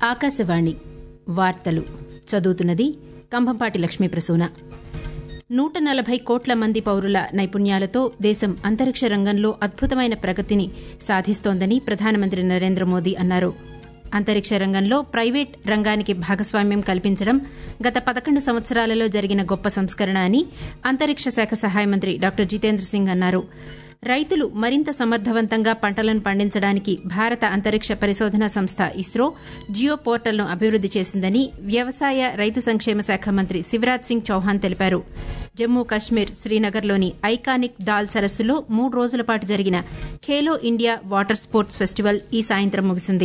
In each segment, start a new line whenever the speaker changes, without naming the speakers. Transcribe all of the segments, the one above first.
ఆకాశవాణి వార్తలు చదువుతున్నది కంభంపాటి లక్ష్మీ ప్రసూన నూట నలభై కోట్ల మంది పౌరుల నైపుణ్యాలతో దేశం అంతరిక్ష రంగంలో అద్భుతమైన ప్రగతిని సాధిస్తోందని ప్రధానమంత్రి నరేంద్ర మోదీ అన్నారు అంతరిక్ష రంగంలో ప్రైవేట్ రంగానికి భాగస్వామ్యం కల్పించడం గత పదకొండు సంవత్సరాలలో జరిగిన గొప్ప సంస్కరణ అని అంతరిక్ష శాఖ సహాయ మంత్రి డాక్టర్ జితేంద్ర సింగ్ అన్నారు రైతులు మరింత సమర్థవంతంగా పంటలను పండించడానికి భారత అంతరిక్ష పరిశోధనా సంస్థ ఇస్రో జియో పోర్టల్ను అభివృద్ది చేసిందని వ్యవసాయ రైతు సంక్షేమ శాఖ మంత్రి శివరాజ్ సింగ్ చౌహాన్ తెలిపారు జమ్మూ కశ్మీర్ శ్రీనగర్లోని ఐకానిక్ దాల్ సరస్సులో మూడు రోజుల పాటు జరిగిన Khelo India water sports festival ఈ సాయంత్రం ముగిసింది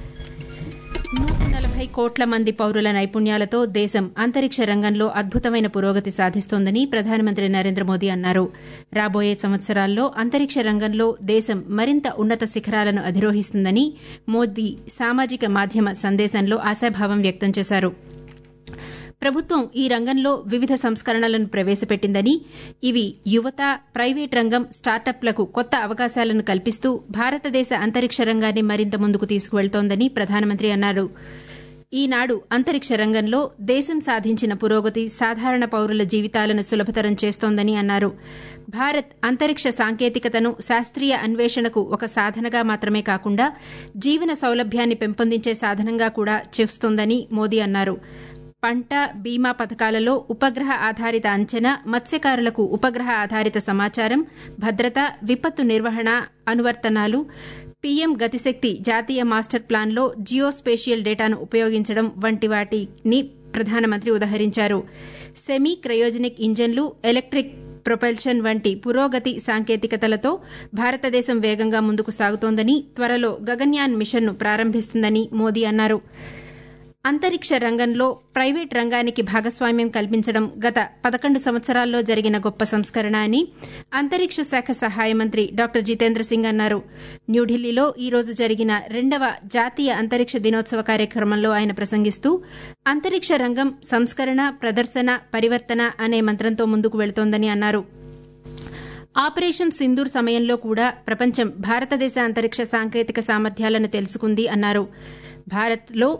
నూట నలభై కోట్ల మంది పౌరుల నైపుణ్యాలతో దేశం అంతరిక్ష రంగంలో అద్భుతమైన పురోగతి సాధిస్తోందని ప్రధానమంత్రి నరేంద్ర మోదీ అన్నారు రాబోయే సంవత్సరాల్లో అంతరిక్ష రంగంలో దేశం మరింత ఉన్నత శిఖరాలను అధిరోహిస్తుందని మోదీ సామాజిక మాధ్యమ సందేశంలో ఆశాభావం వ్యక్తం చేశారు ప్రభుత్వం ఈ రంగంలో వివిధ సంస్కరణలను ప్రవేశపెట్టిందని ఇవి యువత ప్రైవేట్ రంగం స్టార్టప్లకు కొత్త అవకాశాలను కల్పిస్తూ భారతదేశ అంతరిక్ష రంగాన్ని మరింత ముందుకు తీసుకువెళ్తోందని ప్రధానమంత్రి అన్నారు ఈనాడు అంతరిక్ష రంగంలో దేశం సాధించిన పురోగతి సాధారణ పౌరుల జీవితాలను సులభతరం చేస్తోందని అన్నారు భారత్ అంతరిక్ష సాంకేతికతను శాస్త్రీయ అన్వేషణకు ఒక సాధనగా మాత్రమే కాకుండా జీవన సౌలభ్యాన్ని పెంపొందించే సాధనంగా కూడా చేస్తోందని మోదీ అన్నారు పంట బీమా పథకాలలో ఉపగ్రహ ఆధారిత అంచనా మత్స్యకారులకు ఉపగ్రహ ఆధారిత సమాచారం భద్రత విపత్తు నిర్వహణ అనువర్తనాలు పీఎం గతిశక్తి జాతీయ మాస్టర్ ప్లాన్లో జియోస్పేషియల్ డేటాను ఉపయోగించడం వంటి వాటిని ప్రధానమంత్రి ఉదహరించారు సెమీ క్రయోజనిక్ ఇంజన్లు ఎలక్ట్రిక్ ప్రొపల్షన్ వంటి పురోగతి సాంకేతికతలతో భారతదేశం వేగంగా ముందుకు సాగుతోందని త్వరలో గగన్యాన్ మిషన్ను ప్రారంభిస్తుందని మోదీ అన్నారు అంతరిక్ష రంగంలో ప్రైవేట్ రంగానికి భాగస్వామ్యం కల్పించడం గత పదకొండు సంవత్సరాల్లో జరిగిన గొప్ప సంస్కరణ అని అంతరిక్ష శాఖ సహాయ మంత్రి డాక్టర్ జితేంద్ర సింగ్ అన్నారు న్యూఢిల్లీలో ఈ రోజు జరిగిన రెండవ జాతీయ అంతరిక్ష దినోత్సవ కార్యక్రమంలో ఆయన ప్రసంగిస్తూ అంతరిక్ష రంగం సంస్కరణ ప్రదర్శన పరివర్తన అనే మంత్రంతో ముందుకు వెళుతోందని అన్నారు ఆపరేషన్ సింధూర్ సమయంలో కూడా ప్రపంచం భారతదేశ అంతరిక్ష సాంకేతిక సామర్థ్యాలను తెలుసుకుంది అన్నారు భారత్లో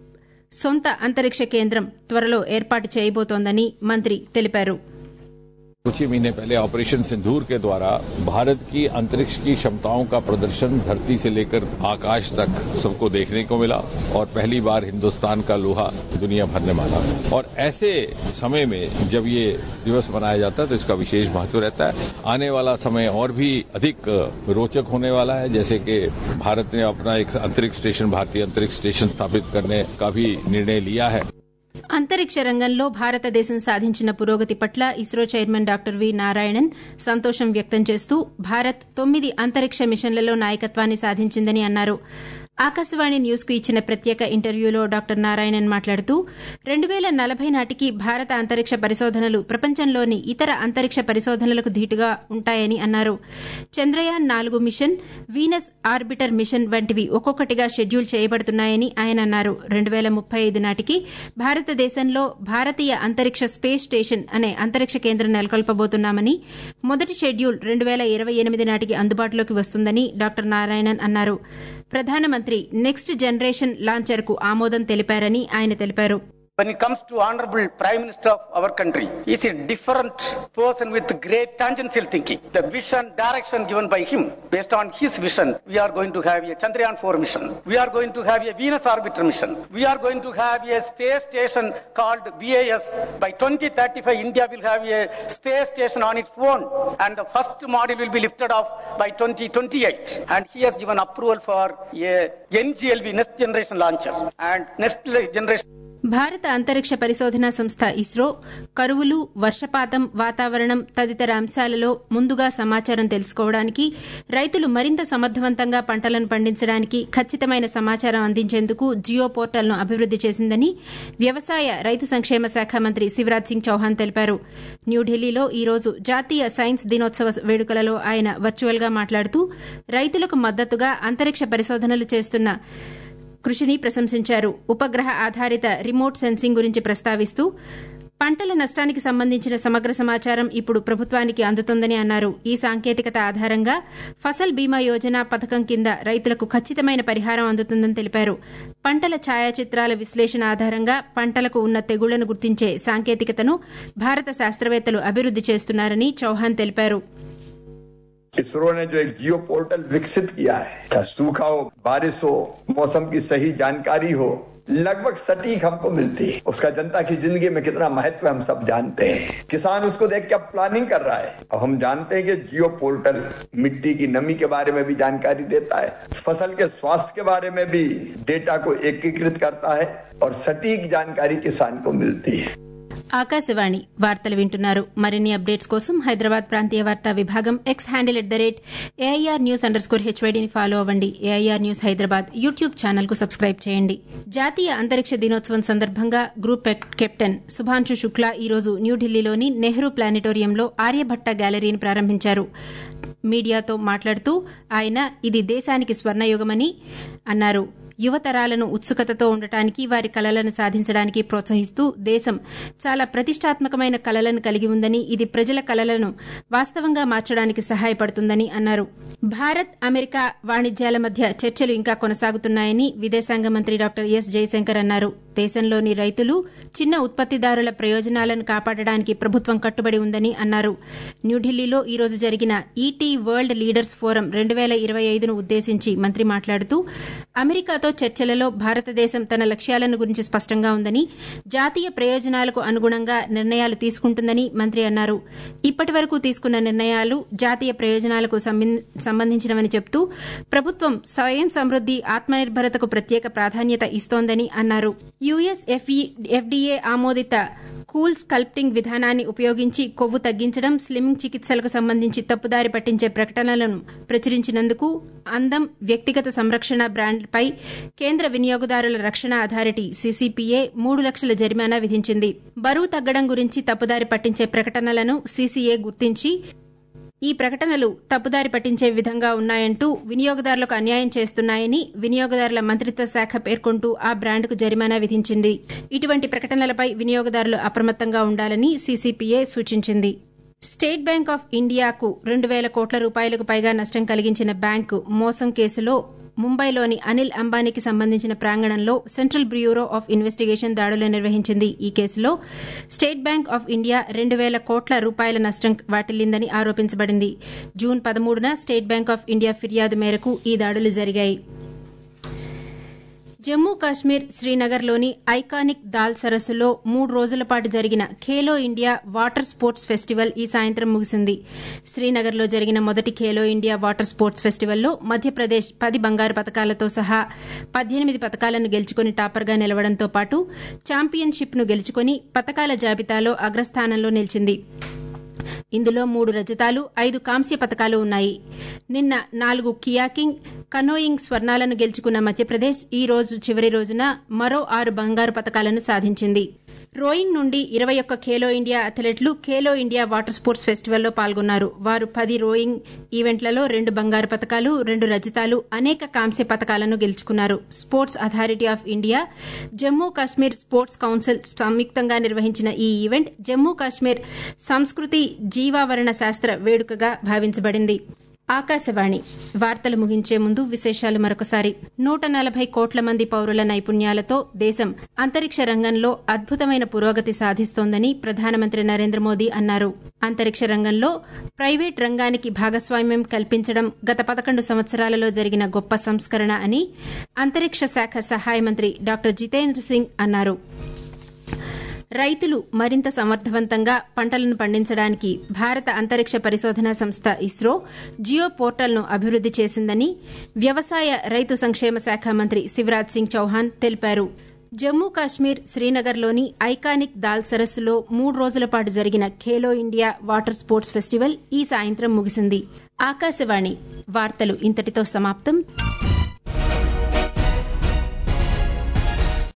సొంత అంతరిక్ష కేంద్రం త్వరలో ఏర్పాటు చేయబోతోందని మంత్రి తెలిపారు
कुछ ही महीने पहले ऑपरेशन सिंदूर के द्वारा भारत की अंतरिक्ष की क्षमताओं का प्रदर्शन धरती से लेकर आकाश तक सबको देखने को मिला और पहली बार हिंदुस्तान का लोहा दुनिया भर ने माना और ऐसे समय में जब ये दिवस मनाया जाता है तो इसका विशेष महत्व रहता है आने वाला समय और भी अधिक रोचक होने वाला है जैसे कि भारत ने अपना एक अंतरिक्ष स्टेशन भारतीय अंतरिक्ष स्टेशन स्थापित करने का भी निर्णय लिया है
అంతరిక్ష రంగంలో భారతదేశం సాధించిన పురోగతి పట్ల ISRO chairman doctor V Narayanan సంతోషం వ్యక్తం చేస్తూ భారత్ తొమ్మిది అంతరిక్ష మిషన్లలో నాయకత్వాన్ని సాధించిందని అన్నారు ఆకాశవాణి న్యూస్ కు ఇచ్చిన ప్రత్యేక ఇంటర్వ్యూలో డాక్టర్ నారాయణన్ మాట్లాడుతూ రెండు పేల నలభై నాటికి భారత అంతరిక్ష పరిశోధనలు ప్రపంచంలోని ఇతర అంతరిక్ష పరిశోధనలకు ధీటుగా ఉంటాయని అన్నారు చంద్రయాన్ నాలుగు మిషన్ వీనస్ ఆర్బిటర్ మిషన్ వంటివి ఒక్కొక్కటిగా షెడ్యూల్ చేయబడుతున్నాయని ఆయన అన్నారు రెండు పేల ముప్పై ఐదు నాటికి భారతదేశంలో భారతీయ అంతరిక్ష స్పేస్ స్టేషన్ అనే అంతరిక్ష కేంద్రం నెలకొల్పబోతున్నామని మొదటి షెడ్యూల్ రెండు పేల ఇరవై ఎనిమిది నాటికి అందుబాటులోకి వస్తుందని డాక్టర్ నారాయణన్ అన్నారు ప్రధానమంత్రి నెక్స్ట్ జనరేషన్ లాంచర్ కు ఆమోదం తెలిపారని ఆయన తెలిపారు
When it comes to Honorable Prime Minister of our country, he is a different person with great tangential thinking. The vision, direction given by him, based on his vision, we are going to have a Chandrayaan 4 mission. We are going to have a Venus orbiter mission. We are going to have a space station called VAS. By 2035, India will have a space station on its own, and the first module will be lifted off by 2028. And he has given approval for a NGLV, Next Generation Launcher, and Next Generation.
భారత అంతరిక్ష పరిశోధనా సంస్థ ఇస్రో కరువులు వర్షపాతం వాతావరణం తదితర అంశాలలో ముందుగా సమాచారం తెలుసుకోవడానికి రైతులు మరింత సమర్థవంతంగా పంటలను పండించడానికి ఖచ్చితమైన సమాచారం అందించేందుకు జియో పోర్టల్ను అభివృద్ది చేసిందని వ్యవసాయ రైతు సంక్షేమ శాఖ మంత్రి శివరాజ్ సింగ్ చౌహాన్ తెలిపారు న్యూఢిల్లీలో ఈ రోజు జాతీయ సైన్స్ దినోత్సవ వేడుకలలో ఆయన వర్చువల్ గా మాట్లాడుతూ రైతులకు మద్దతుగా అంతరిక్ష పరిశోధనలు చేస్తున్న కృషిని ప్రశంసించారు ఉపగ్రహ ఆధారిత రిమోట్ సెన్సింగ్ గురించి ప్రస్తావిస్తూ పంటల నష్టానికి సంబంధించిన సమగ్ర సమాచారం ఇప్పుడు ప్రభుత్వానికి అందుతోందని అన్నారు ఈ సాంకేతికత ఆధారంగా ఫసల్ బీమా యోజన పథకం కింద రైతులకు ఖచ్చితమైన పరిహారం అందుతుందని తెలిపారు పంటల ఛాయాచిత్రాల విశ్లేషణ ఆధారంగా పంటలకు ఉన్న తెగుళ్లను గుర్తించే సాంకేతికతను భారత శాస్త్రవేత్తలు అభివృద్ది చేస్తున్నారని చౌహాన్ తెలిపారు
इसरो ने जो एक जियो पोर्टल विकसित किया है चाहे सूखा हो बारिश हो मौसम की सही जानकारी हो लगभग सटीक हमको मिलती है उसका जनता की जिंदगी में कितना महत्व है हम सब जानते हैं किसान उसको देख के अब प्लानिंग कर रहा है अब हम जानते हैं कि जियो पोर्टल मिट्टी की नमी के बारे में भी जानकारी देता है फसल के स्वास्थ्य के बारे में भी डेटा को एकीकृत करता है और सटीक जानकारी किसान को मिलती है
ఆకాశవాణి వార్తలు వింటున్నారు మరిన్ని అప్డేట్స్ కోసం హైదరాబాద్ ప్రాంతీయ వార్తా విభాగం X handle at the rate A I R news underscore హెచ్వైడీని ఫాలో అవ్వండి A I R news Hyderabad YouTube channel కు సబ్స్క్రైబ్ చేయండి జాతీయ అంతరిక్ష దినోత్సవం సందర్భంగా గ్రూప్ కెప్టెన్ సుభాన్షు శుక్లా ఈరోజు న్యూఢిల్లీలోని నెహ్రూ ప్లానిటోరియంలో ఆర్యభట్ట గ్యాలరీని ప్రారంభించారు మీడియాతో మాట్లాడుతూ ఆయన ఇది దేశానికి స్వర్ణయుగమని అన్నారు యువతరాలను ఉత్సుకతతో ఉండటానికి వారి కలలను సాధించడానికి ప్రోత్సహిస్తూ దేశం చాలా ప్రతిష్టాత్మకమైన కలలను కలిగి ఉందని ఇది ప్రజల కలలను వాస్తవంగా మార్చడానికి సహాయపడుతుందని అన్నారు భారత్ అమెరికా వాణిజ్యాల మధ్య చర్చలు ఇంకా కొనసాగుతున్నాయని విదేశాంగ మంత్రి డాక్టర్ ఎస్ జయశంకర్ అన్నారు దేశంలోని రైతులు చిన్న ఉత్పత్తిదారుల ప్రయోజనాలను కాపాడడానికి ప్రభుత్వం కట్టుబడి ఉందని అన్నారు న్యూఢిల్లీలో ఈ రోజు జరిగిన ఈటీ వరల్డ్ లీడర్స్ ఫోరం రెండు వేల ఇరవై ఐదును ఉద్దేశించి మంత్రి మాట్లాడుతూ అమెరికాతో చర్చలలో భారతదేశం తన లక్ష్యాలను గురించి స్పష్టంగా ఉందని జాతీయ ప్రయోజనాలకు అనుగుణంగా నిర్ణయాలు తీసుకుంటుందని మంత్రి అన్నారు ఇప్పటి వరకు తీసుకున్న నిర్ణయాలు జాతీయ ప్రయోజనాలకు సంబంధించినవని చెబుతూ ప్రభుత్వం స్వయం సమృద్ది ఆత్మనిర్భరతకు ప్రత్యేక ప్రాధాన్యత ఇస్తోందని అన్నారు యుఎస్ ఎఫ్డీఏ ఆమోదిత కూల్ స్కల్ప్టింగ్ విధానాన్ని ఉపయోగించి కొవ్వు తగ్గించడం స్లిమ్మింగ్ చికిత్సలకు సంబంధించి తప్పుదారి పట్టించే ప్రకటనలను ప్రచురించినందుకు అందం వ్యక్తిగత సంరక్షణ బ్రాండ్పై కేంద్ర వినియోగదారుల రక్షణ అథారిటీ సీసీపీఏ మూడు లక్షల జరిమానా విధించింది బరువు తగ్గడం గురించి తప్పుదారి పట్టించే ప్రకటనలను సీసీఏ గుర్తించి ఈ ప్రకటనలు తప్పుదారి పట్టించే విధంగా ఉన్నాయంటూ వినియోగదారులకు అన్యాయం చేస్తున్నాయని వినియోగదారుల మంత్రిత్వ శాఖ పేర్కొంటూ ఆ బ్రాండ్కు జరిమానా విధించింది ఇటువంటి ప్రకటనలపై వినియోగదారులు అప్రమత్తంగా ఉండాలని సీసీపీఏ సూచించింది స్టేట్ బ్యాంక్ ఆఫ్ ఇండియాకు రెండు వేల కోట్ల రూపాయలకు పైగా నష్టం కలిగించిన బ్యాంకు మోసం కేసులో ముంబైలోని అనిల్ అంబానీకి సంబంధించిన ప్రాంగణంలో సెంట్రల్ బ్యూరో ఆఫ్ ఇన్వెస్టిగేషన్ దాడులు నిర్వహించింది ఈ కేసులో స్టేట్ బ్యాంక్ ఆఫ్ ఇండియా రెండు వేల కోట్ల రూపాయల నష్టం వాటిల్లిందని ఆరోపించబడింది జూన్ పదమూడున స్టేట్ బ్యాంక్ ఆఫ్ ఇండియా ఫిర్యాదు మేరకు ఈ దాడులు జరిగాయి జమ్మూ కాశ్మీర్ శ్రీనగర్లోని ఐకానిక్ దాల్ సరస్సులో మూడు రోజుల పాటు జరిగిన Khelo India water sports festival ఈ సాయంత్రం ముగిసింది శ్రీనగర్లో జరిగిన మొదటి ఖేలో ఇండియా వాటర్ స్పోర్ట్స్ ఫెస్టివల్లో మధ్యప్రదేశ్ పది బంగారు పతకాలతో సహా పద్దెనిమిది పతకాలను గెలుచుకుని టాపర్గా నిలవడంతో పాటు ఛాంపియన్షిప్ను గెలుచుకుని పతకాల జాబితాలో అగ్రస్థానంలో నిలిచింది ఇందులో మూడు రజతాలు ఐదు కాంస్య పతకాలు ఉన్నాయి నిన్న నాలుగు కియాకింగ్ కనోయింగ్ స్వర్ణాలను గెలుచుకున్న మధ్యప్రదేశ్ ఈ రోజు చివరి రోజున మరో ఆరు బంగారు పతకాలను సాధించింది రోయింగ్ నుండి ఇరవై ఒక్క ఖేలో ఇండియా అథ్లెట్లు ఖేలో ఇండియా వాటర్ స్పోర్ట్స్ ఫెస్టివల్లో పాల్గొన్నారు వారు పది రోయింగ్ ఈవెంట్లలో రెండు బంగారు పతకాలు రెండు రజతాలు అనేక కాంస్య పతకాలను గెలుచుకున్నారు sports authority of India Jammu Kashmir sports council సంయుక్తంగా నిర్వహించిన ఈ ఈవెంట్ జమ్మూ కాశ్మీర్ సంస్కృతి జీవావరణ శాస్త్ర వేడుకగా భావించబడింది ఆకాశవాణి వార్తలు ముగించే ముందు విశేషాలు మరొకసారి నూట నలభై కోట్ల మంది పౌరుల నైపుణ్యాలతో దేశం అంతరిక్ష రంగంలో అద్భుతమైన పురోగతి సాధిస్తోందని ప్రధానమంత్రి నరేంద్ర మోదీ అన్నారు అంతరిక్ష రంగంలో ప్రైవేట్ రంగానికి భాగస్వామ్యం కల్పించడం గత పదకొండు సంవత్సరాలలో జరిగిన గొప్ప సంస్కరణ అని అంతరిక్ష శాఖ సహాయ మంత్రి డాక్టర్ జితేంద్ర సింగ్ అన్నారు రైతులు మరింత సమర్థవంతంగా పంటలను పండించడానికి భారత అంతరిక్ష పరిశోధనా సంస్థ ఇస్రో జియో పోర్టల్ను అభివృద్ది చేసిందని వ్యవసాయ రైతు సంక్షేమ శాఖ మంత్రి శివరాజ్ సింగ్ చౌహాన్ తెలిపారు జమ్మూ కాశ్మీర్ శ్రీనగర్లోని ఐకానిక్ దాల్ సరస్సులో మూడు రోజుల పాటు జరిగిన Khelo India water sports festival ఈ సాయంత్రం ముగిసింది ఆకాశవాణి వార్తలు ఇంతటితో సమాప్తం